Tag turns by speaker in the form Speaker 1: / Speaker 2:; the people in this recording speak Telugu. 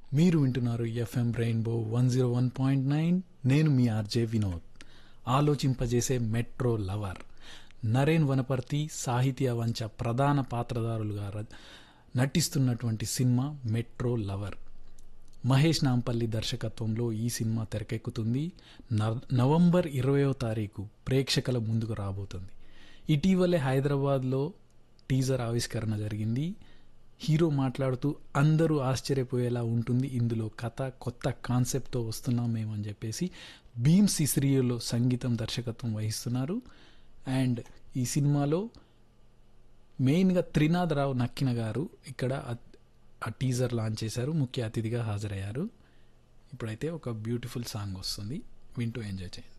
Speaker 1: మీరు వింటున్నారు FM rainbow one zero one point nine నేను మీ ఆర్జే వినోద్ ఆలోచింపజేసే మెట్రో లవర్ నరేన్ వనపర్తి సాహిత్య వంచ ప్రధాన పాత్రధారులుగా ర- నటిస్తున్నటువంటి cinema metro lover Mahesh Nampally దర్శకత్వంలో ఈ సినిమా తెరకెక్కుతుంది నవ- నవంబర్ ఇరవయో తారీఖు ప్రేక్షకుల ముందుకు రాబోతుంది ఇటీవలే హైదరాబాద్లో టీజర్ ఆవిష్కరణ జరిగింది హీరో మాట్లాడుతూ అందరూ ఆశ్చర్యపోయేలా ఉంటుంది ఇందులో కథ కొత్త కాన్సెప్ట్తో వస్తున్నాం మేమని చెప్పేసి భీమ్ సిసిరియోలో సంగీతం దర్శకత్వం వహిస్తున్నారు అండ్ ఈ సినిమాలో మెయిన్గా త్రినాథ్ రావు నక్కిన గారు ఇక్కడ ఆ- ఆ టీజర్ లాంచ్ చేశారు ముఖ్య అతిథిగా హాజరయ్యారు ఇప్పుడైతే ఒక బ్యూటిఫుల్ సాంగ్ వస్తుంది వింటూ ఎంజాయ్ చేయండి